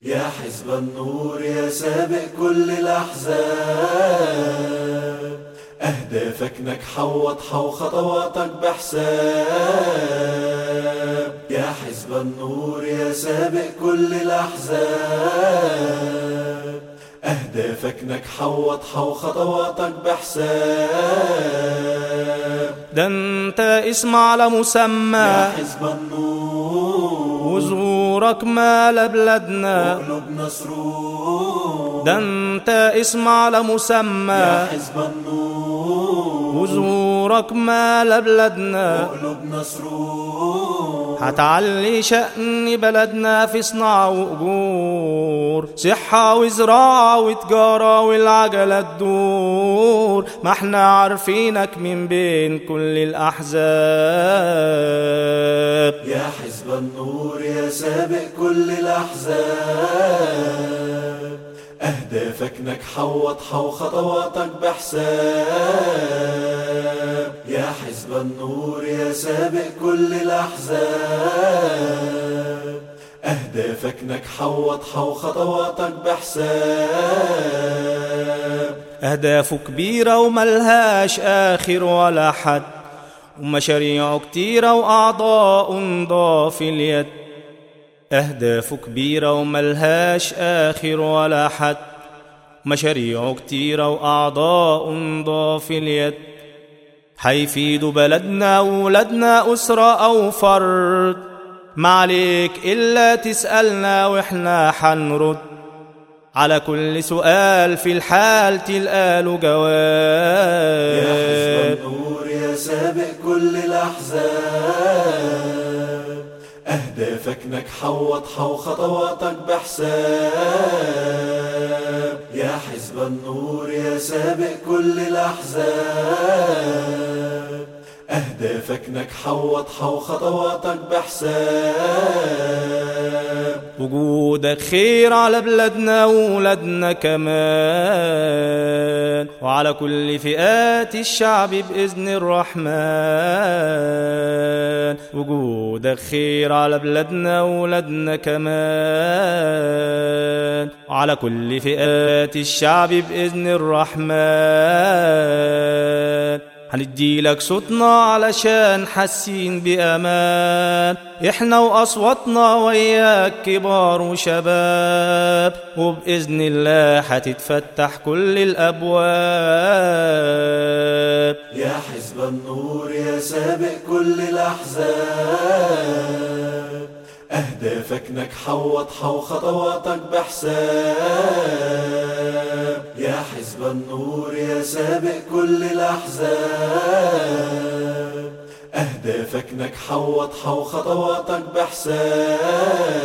يا حزب النور يا سابق كل الأحزاب أهدافك نجحة وواضحة وخطواتك بحساب يا حزب النور يا سابق كل الأحزاب أهدافك نجحة وواضحة وخطواتك بحساب ده انت اسم على مسمى يا حزب النور وزورك مال بلادنا قلوبنا سرور ده انت اسم على يا مسمى حزب النور وزورك مال بلادنا قلوبنا سرور هتعلي شأن بلدنا في صناعة وأجور صحة وزراعة وتجارة والعجلة تدور ما احنا عارفينك من بين كل الأحزاب يا حزب النور يا سابق كل الأحزاب أهدافك نجحة وواضحة وخطواتك بحساب يا حزب النور يا سابق كل الأحزاب أهدافك نجحة وواضحة وخطواتك بحساب أهدافه كبيرة وملهاش آخر ولا حد ومشاريعه كتيرة وأعضاء نضاف اليد أهدافه كبيرة وملهاش آخر ولا حد مشاريعه كتيرة وأعضاء نضاف اليد حيفيدوا بلدنا وولادنا أسرة أو فرد ما عليك إلا تسألنا وإحنا حنرد على كل سؤال في الحال تلقاله يا حزب جواب النور يا سابق كل الأحزاب أهدافك نجحة وواضحة وخطواتك بحساب يا حزب النور يا سابق كل الأحزاب أهدافك نجحة وواضحة وخطواتك بحساب وجودك خير على بلادنا وولادنا كمان وعلى كل فئات الشعب بإذن الرحمن وجودك خير على بلادنا وولادنا كمان وعلى كل فئات الشعب بإذن الرحمن هنديلك صوتنا علشان حاسين بأمان احنا وأصواتنا وياك كبار وشباب وبإذن الله هتتفتح كل الأبواب يا حزب النور يا سابق كل الأحزاب أهدافك نجحة وواضحة وخطواتك بحساب يا حزب النور يا سابق كل الأحزاب أهدافك نجحة وواضحة وخطواتك بحساب